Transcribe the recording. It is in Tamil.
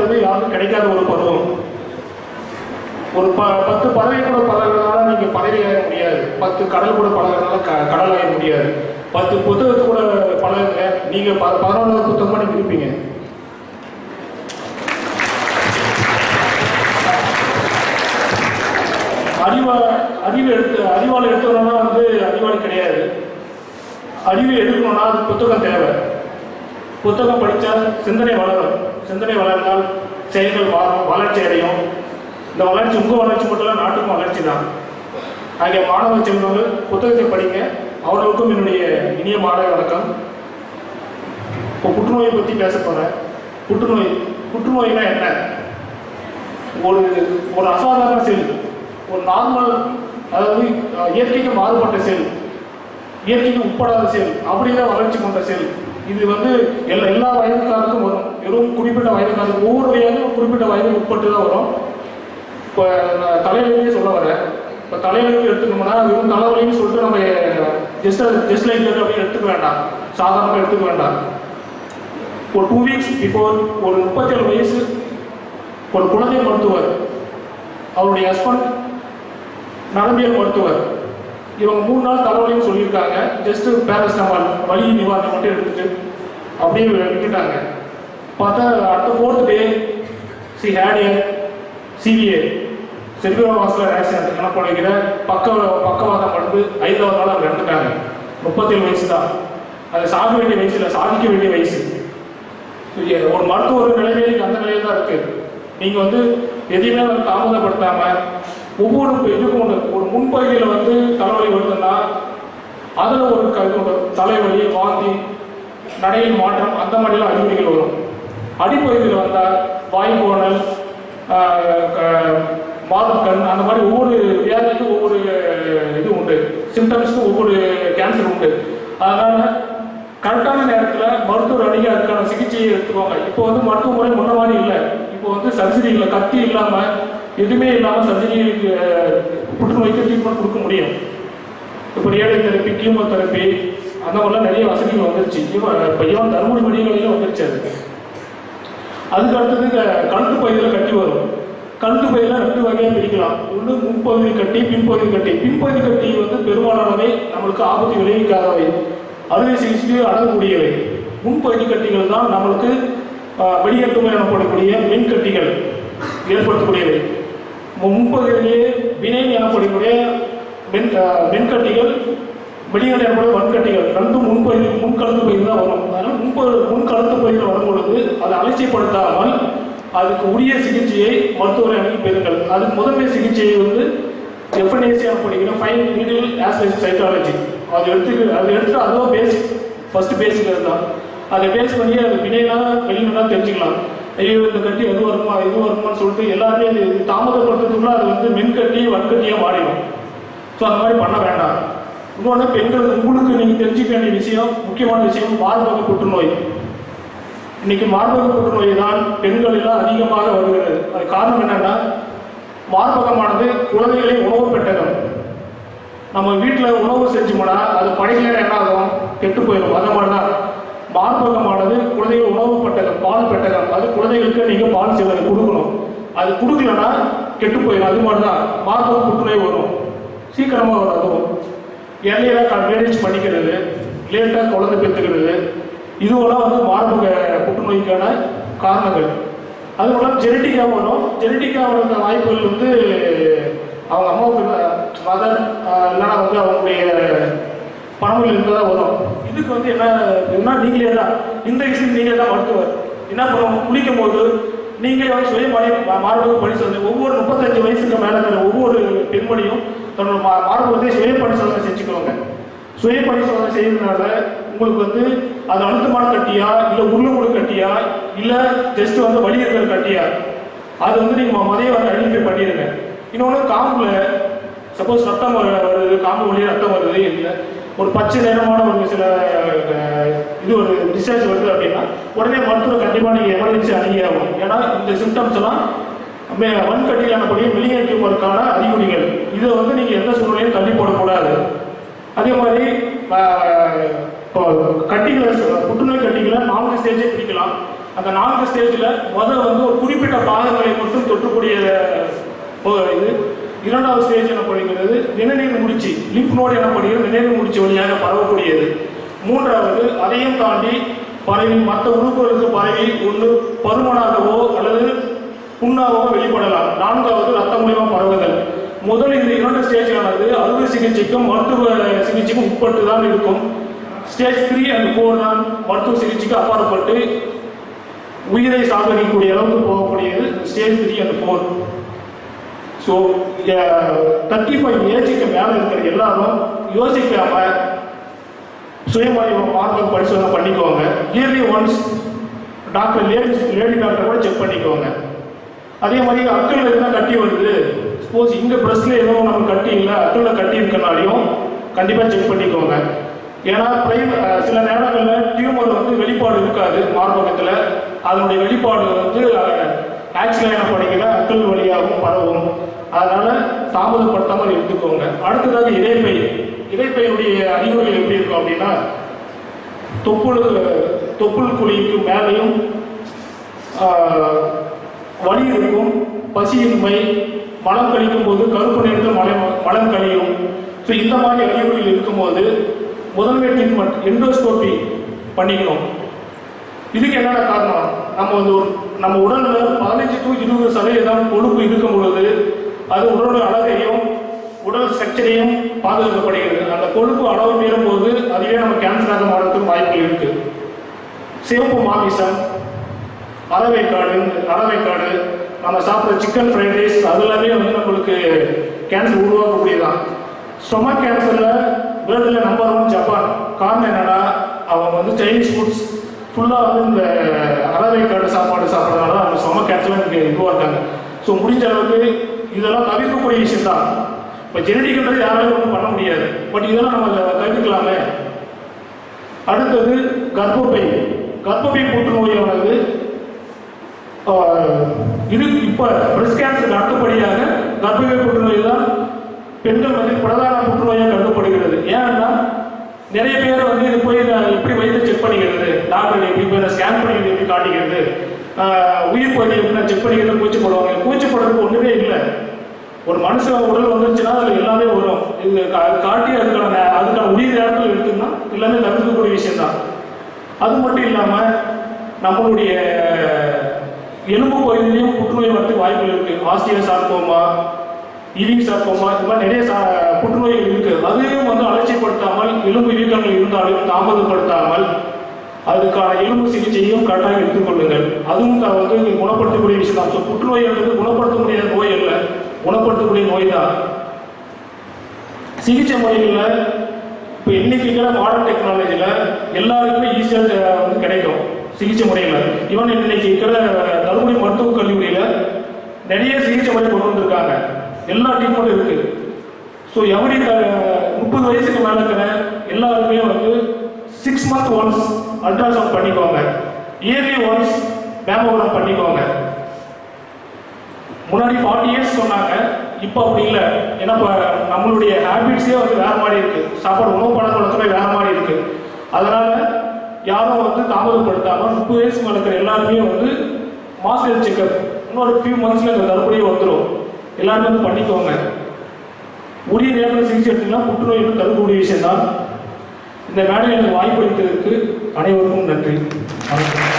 பறவைங்கிறது யாருக்கும் கிடைக்காத ஒரு பருவம் ஒரு ப பத்து பறவை கூட பழகிறதுனால நீங்க பறவை ஆக முடியாது பத்து கடல் கூட பழகிறதுனால க கடல் ஆக முடியாது பத்து புத்தகத்து கூட பழகுங்க நீங்க ப பதினொன்றாவது புத்தகமா நீங்க இருப்பீங்க அறிவா அறிவு எடுத்து அறிவாளி எடுத்துக்கணும்னா வந்து அறிவாளி கிடையாது அறிவு எடுக்கணும்னா அது புத்தகம் தேவை புத்தகம் படித்தா சிந்தனை வளரும் சிந்தனை வளர்ந்தால் செயல்கள் மாறும் வளர்ச்சி அடையும் இந்த வளர்ச்சி உங்கள் வளர்ச்சி மட்டும் இல்லை நாட்டுக்கும் வளர்ச்சி தான் ஆகிய மாணவ செல்வங்கள் புத்தகத்தை படிங்க அவர்களுக்கும் என்னுடைய இனிய மாணவ வணக்கம் இப்போ புற்றுநோயை பற்றி பேச போகிறேன் புற்றுநோய் புற்றுநோய்னா என்ன ஒரு ஒரு அசாதாரண செல் ஒரு நார்மல் அதாவது அஹ், இயற்கைக்கு மாறுபட்ட செல் இயற்கைக்கு உட்படாத செல் அப்படிதான் வளர்ச்சி கொண்ட செல் இது வந்து எல்லா எல்லா வயதுக்காருக்கும் வரும் வெறும் குறிப்பிட்ட வயதுக்காருக்கு ஒவ்வொரு வயதும் குறிப்பிட்ட வயதுக்கு உட்பட்டு தான் வரும் இப்போ நான் தலைவலியே சொல்ல வரேன் இப்போ தலைவலி எடுத்துக்கணும்னா வெறும் தலைவலின்னு சொல்லிட்டு நம்ம ஜஸ்ட் ஜஸ்ட் லைக் அப்படின்னு எடுத்துக்க வேண்டாம் சாதாரணமாக எடுத்துக்க வேண்டாம் ஒரு டூ வீக்ஸ் பிஃபோர் ஒரு முப்பத்தேழு வயசு ஒரு குழந்தை மருத்துவர் அவருடைய ஹஸ்பண்ட் நரம்பியல் மருத்துவர் இவங்க மூணு நாள் தலைவலின்னு சொல்லியிருக்காங்க ஜஸ்ட் பேரஸ்டமால் வலி நிவாரணம் மட்டும் எடுத்துட்டு அப்படியே விட்டுட்டாங்க பார்த்தா அடுத்த fourth day she had a CVA cerebrovascular accident எனப்படுகிற பக்க பக்கவாதம் அடைந்து ஐந்தாவது நாள் அவங்க இறந்துட்டாங்க முப்பத்தேழு வயசு தான் அது சாக வேண்டிய வயசு இல்லை சாதிக்க வேண்டிய வயசு இது ஒரு மருத்துவர் நிலைமையில அந்த நிலையில தான் இருக்கு நீங்க வந்து எதையுமே வந்து தாமதப்படுத்தாம ஒவ்வொரு இதுக்கும் ஒன்று ஒரு முன்பகுதியில் வந்து தலைவலி வருதுன்னா அதுல ஒரு க- ஒரு தலைவலி வாந்தி நடையில் மாற்றம் அந்த மாதிரிலாம் அறிகுறிகள் வரும் அடிப்பகுதியில் வந்தால் வாய் கோணல் மாதக்கண் அந்த மாதிரி ஒவ்வொரு வியாதிக்கும் ஒவ்வொரு இது உண்டு சிம்டம்ஸ்க்கும் ஒவ்வொரு கேன்சர் உண்டு அதனால கரெக்டான நேரத்தில் மருத்துவர் அணுகி அதுக்கான சிகிச்சையை எடுத்துக்கோங்க இப்போ வந்து மருத்துவ முறை முன்ன மாதிரி இல்லை இப்போ வந்து சர்ஜரி இல்லை கத்தி இல்லாமல் எதுவுமே இல்லாமல் சர்ஜரி புற்றுநோய்க்கு ட்ரீட்மெண்ட் கொடுக்க முடியும் இப்போ ரேடியோ தெரப்பி கீமோ தெரப்பி அந்த மாதிரிலாம் நிறைய வசதிகள் வந்துருச்சு இவன் இப்போ இவன் தருமபுரி மெடிக்கலையும் வந்துருச்சு அது அதுக்கு அடுத்தது இந்த கழுத்து பகுதியில் கட்டி வரும் கழுத்து பகுதியில் ரெண்டு வகையாக பிரிக்கலாம் ஒன்று முன்பகுதி கட்டி பின்பகுதி கட்டி பின்பகுதி கட்டி வந்து பெரும்பாலானவை நம்மளுக்கு ஆபத்து விளைவிக்காதவை அறுவை சிகிச்சைக்கு அடங்கக்கூடியவை முன்பகுதி கட்டிகள் தான் நம்மளுக்கு வெளியேற்றுமை எனப்படக்கூடிய மின்கட்டிகள் ஏற்படுத்தக்கூடியவை மு- முன்பகுதியிலேயே வினை எனப்படக்கூடிய மென் அஹ், மென்கட்டிகள் வெளியில் ஏற்படும் வன்கட்டிகள் ரெண்டும் முன்பகுதி முன்கழுத்து பகுதி தான் வரும் அதனால் முன்ப முன்கழுத்து பகுதியில் வரும் பொழுது அதை அலட்சியப்படுத்தாமல் அதுக்கு உரிய சிகிச்சையை மருத்துவரை அணுகி பெறுங்கள் அதுக்கு முதன்மை சிகிச்சையை வந்து எஃப்என்ஏசி எனப்படுகிற ஃபைன் நீடில் ஆஸ்பெக்ட் சைக்காலஜி அது எடுத்து அது எடுத்துட்டு அதுவும் பேசிக் ஃபர்ஸ்ட் பேசிக் அதுதான் அதை பேஸ் பண்ணி அது வினைனா வெளியினா தெரிஞ்சுக்கலாம் ஐயோ இந்த கட்டி எது வருமா இது வருமான்னு சொல்லிட்டு எல்லாருமே இது இது தாமதப்படுத்துறதுக்குள்ள அது வந்து மென்கட்டி வன்கட்டியாக மாறிடும் ஸோ அந்த மாதிரி பண்ண வேண்டாம் இன்னொன்று பெண்கள் உங்களுக்கு நீங்கள் தெரிஞ்சுக்க வேண்டிய விஷயம் முக்கியமான விஷயம் மார்பக புற்றுநோய் இன்னைக்கு மார்பக புற்றுநோய் தான் பெண்களில் அதிகமாக வருகிறது அது காரணம் என்னன்னா மார்பகமானது குழந்தைகளை உணவு பெட்டகம் நம்ம வீட்டில் உணவு செஞ்சோம்னா அது பழைய என்ன ஆகும் கெட்டு போயிடும் அந்த மாதிரி தான் மார்பகமானது குழந்தைகள் உணவு பெட்டகம் பால் பெட்டகம் அது குழந்தைகளுக்கு நீங்கள் பால் செல்ல கொடுக்கணும் அது கொடுக்கலன்னா கெட்டு போயிடும் அது மாதிரி தான் மார்பக புற்றுநோய் வரும் சீக்கிரமாக வரும் அதுவும் இடையில மேரேஜ் பண்ணிக்கிறது லேட்டாக குழந்தை பெற்றுக்கிறது இதுவெல்லாம் வந்து மார்பக புற்றுநோய்க்கான காரணங்கள் அது மூலம் ஜெனட்டிக்காக வரும் ஜெனட்டிக்காக வர வாய்ப்புகள் வந்து அவங்க அம்மாவுக்கு மதர் இல்லைன்னா வந்து அவங்களுடைய பணங்கள் இருந்ததா வரும் இதுக்கு வந்து என்ன என்ன நீங்களே தான் இந்த விஷயம் நீங்களே தான் மருத்துவர் என்ன பண்ணுவோம் குளிக்கும் போது நீங்களே வந்து சுய மார்பக பரிசோதனை ஒவ்வொரு முப்பத்தஞ்சு வயசுக்கு மேலே இருக்கிற ஒவ்வொரு பெண்மணியும் தன்னோட மா- மார்பகத்தை சுய பரிசோதனை செஞ்சுக்கோங்க சுய பரிசோதனை செய்யறதுனால உங்களுக்கு வந்து அது அழுத்தமான கட்டியா இல்லை உருளமுழு கட்டியா இல்லை ஜஸ்ட் வந்து வலி இருக்கிற கட்டியா அது வந்து நீங்கள் மதைய வந்து ஐடென்டிஃபை பண்ணிடுங்க இன்னொன்று காம்புல சப்போஸ் ரத்தம் வரு- வருது காம்பு வழியாக ரத்தம் வருது இல்லை ஒரு பச்சை நிறமான ஒரு சில அஹ், இது ஒரு டிஸ்சார்ஜ் வருது அப்படின்னா உடனே மருத்துவர் கண்டிப்பாக நீங்கள் எமர்ஜென்சி அணுகி ஆகும் ஏன்னா இந்த சிம்டம்ஸ் எல்லாம் மே- வன்கட்டியில் எனக்கூடிய மில்லியன் டியூமருக்கான அறிகுறிகள் இதை வந்து நீங்கள் எந்த சூழ்நிலையும் தள்ளி போடக்கூடாது அதே மாதிரி ஆஹ், இப்போ கட்டிகளை சொ- புற்றுநோய் கட்டிகளை நான்கு ஸ்டேஜே பிரிக்கலாம் அந்த நான்கு ஸ்டேஜில் முதல்ல வந்து ஒரு குறிப்பிட்ட தொற்றக்கூடிய ப- இது இரண்டாவது ஸ்டேஜ் எனப்படுகிறது நிணநீர் முடிச்சு லிம்ப் நோடு எனப்படுகிறது நிணநீர் முடிச்சு வழியாக பரவக்கூடியது மூன்றாவது அதையும் தாண்டி பரவி மற்ற உறுப்புகளுக்கு பரவி ஒன்று பருமனாகவோ அல்லது புண்ணாகவோ வெளிப்படலாம் நான்காவது ரத்தம் மூலியமா பரவுதல் முதல் இந்த இரண்டு ஸ்டேஜானது அறுவை சிகிச்சைக்கும் மருத்துவ சிகிச்சைக்கும் உட்பட்டு தான் இருக்கும் ஸ்டேஜ் த்ரீ அண்ட் ஃபோர் தான் மருத்துவ சிகிச்சைக்கு அப்பாற்பட்டு உயிரை சாகடிக்கக்கூடிய அளவுக்கு போகக்கூடியது stage three and four so thirty five ஏஜுக்கு மேலே இருக்கிற எல்லாரும் யோசிக்காம சுயமறிவு மார்க்கம் பரிசோதனை பண்ணிக்கோங்க yearly once doctor lady lady doctor கூட செக் பண்ணிக்கோங்க அதே மாதிரி அக்கல் எதுனா கட்டி வருது சப்போஸ் இங்க பிரஸ்ட்ல ஏதோ நம்ம கட்டி இல்லை அக்கல்ல கட்டி இருக்கனாலையும் கண்டிப்பா செக் பண்ணிக்கோங்க ஏன்னா பிரைம் சில நேரங்களில் டியூமர் வந்து வெளிப்பாடு இருக்காது மார்பகத்தில் அதனுடைய வெளிப்பாடு வந்து ஆக்சிடென்ட் எனப்படுகிற அக்கல் வழியாகவும் பரவும் அதனால தாமதப்படுத்தாமல் எடுத்துக்கோங்க அடுத்ததாக இடைப்பை இடைப்பையுடைய அறிகுறிகள் எப்படி இருக்கும் அப்படின்னா தொப்புள் தொப்புள் குழிக்கு மேலேயும் ஆஹ், வலி இருக்கும் பசியின்மை மலம் கழிக்கும் போது கருப்பு நிறத்தில் மலம் மலம் கழியும் ஸோ இந்த மாதிரி அறிகுறிகள் இருக்கும்போது முதன்மை ட்ரீட்மெண்ட் எண்டோஸ்கோபி பண்ணிக்கணும் இதுக்கு என்னென்ன காரணம் நம்ம வந்து ஒரு நம்ம உடல்ல பதினஞ்சு டு இருபது சதவீதம் கொழுப்பு இருக்கும் பொழுது அது உடலோட அழகையும் உடல் ஸ்ட்ரக்சரையும் பாதுகாக்கப்படுகிறது அந்த கொழுப்பு அளவு மீறும் போது அதுவே நம்ம கேன்சராக மாறதுக்கு வாய்ப்புகள் இருக்கு சிவப்பு மாமிசம் அரவைக்காடு அரவைக்காடு நம்ம சாப்பிட்ற சிக்கன் ஃப்ரைட் ரைஸ் அது எல்லாமே வந்து நம்மளுக்கு கேன்சர் உருவாக்கக்கூடியதான் ஸ்டொமக் கேன்சர்ல வேர்ல்டில் நம்பர் ஒன் ஜப்பான் காரணம் என்னன்னா அவங்க வந்து சைனீஸ் ஃபுட்ஸ் ஃபுல்லாக வந்து இந்த அரவைக்காடு சாப்பாடு சாப்பிட்றதுனால அவங்க ஸ்டொமக் கேன்சர் இங்கே இதுவாக இருக்காங்க ஸோ முடிஞ்ச அளவுக்கு இதெல்லாம் தவிர்க்கக்கூடிய விஷயம் தான் இப்போ ஜெனடிக்ன்றது யாராலும் ஒன்றும் பண்ண முடியாது பட் இதெல்லாம் நம்ம தவிர்க்கலாமே அடுத்தது கர்ப்பப்பை கர்ப்பப்பை புற்றுநோயானது ஆஹ், இது இப்போ பிரஸ்ட் கேன்சருக்கு அடுத்தபடியாக கர்ப்பப்பை புற்றுநோய் தான் பெண்கள் வந்து பிரதான புற்றுநோயாக கருதப்படுகிறது ஏன்னா நிறைய பேர் வந்து இது போய் நான் எப்படி வயிற்று செக் பண்ணிக்கிறது டாக்டர் எப்படி போய் ஸ்கேன் பண்ணிக்கிறது எப்படி காட்டிக்கிறது ஆஹ், உயிர் பகுதி எப்படி செக் பண்ணிக்கிறது கூச்சப்படுவாங்க கூச்சப்படுறதுக்கு ஒன்றுமே இல்லை ஒரு மனுஷன் உடல் வந்துருச்சுன்னா அதுல எல்லாமே வரும் இது கா- காட்டி அதுக்கான நே- அதுக்கான உரிய நேரத்தில் எடுத்தோம்னா எல்லாமே தவிர்க்கக்கூடிய விஷயம் தான் அது மட்டும் இல்லாம நம்மளுடைய எலும்பு பகுதியிலையும் புற்றுநோய் வரதுக்கு வாய்ப்புகள் இருக்கு ஆஸ்திரிய சார்கோமா இவிங் சார்கோமா இது மாதிரி நிறைய சா- புற்றுநோய்கள் இருக்கு அதையும் வந்து அலட்சியப்படுத்தாமல் எலும்பு வீக்கங்கள் இருந்தாலும் தாமதப்படுத்தாமல் அதுக்கான எலும்பு சிகிச்சையும் கரெக்டாக எடுத்துக்கொள்ளுங்கள் அதுவும் க- வந்து குணப்படுத்தக்கூடிய விஷயம் தான் ஸோ புற்றுநோய் என்பது குணப்படுத்த முடியாத நோய் அல்ல குணப்படுத்தக்கூடிய நோய் தான் சிகிச்சை முறைகளில் இப்போ இன்னைக்கு இருக்கிற மாடர்ன் டெக்னாலஜியில் எல்லாருக்குமே ஈஸியாக வந்து கிடைக்கும் சிகிச்சை முறையில் ஈவன் இன்னைக்கு இருக்கிற தருமபுரி மருத்துவக் கல்லூரியில் நிறைய சிகிச்சை முறை கொண்டு வந்திருக்காங்க எல்லா ட்ரீட்மெண்ட்டும் இருக்கு ஸோ எவரி முப்பது வயசுக்கு மேலே இருக்கிற எல்லாருமே வந்து சிக்ஸ் மந்த் ஒன்ஸ் அல்ட்ராசவுண்ட் பண்ணிக்கோங்க இயர்லி ஒன்ஸ் மேமோகிராம் பண்ணிக்கோங்க முன்னாடி ஃபார்ட்டி இயர்ஸ் சொன்னாங்க இப்போ அப்படி இல்லை ஏன்னா இப்போ நம்மளுடைய ஹேபிட்ஸே வந்து வேற மாதிரி இருக்கு சாப்பாடு உணவு பழக்க வழக்கமே வேற மாதிரி இருக்கு அதனால யாரும் வந்து தாமதப்படுத்தாம முப்பது வயசு மேல இருக்கிற எல்லாருமே வந்து மாஸ் ஹெல்த் செக்அப் இன்னொரு ஃபியூ மந்த்ஸ்ல இந்த தடுப்படியே வந்துடும் எல்லாருமே வந்து பண்ணிக்கோங்க உரிய நேரத்தில் சிகிச்சை எடுத்தீங்கன்னா புற்றுநோய் வந்து தடுக்கக்கூடிய விஷயம் தான் இந்த மேடையில் எனக்கு வாய்ப்பு அளித்ததற்கு அனைவருக்கும் நன்றி வணக்கம்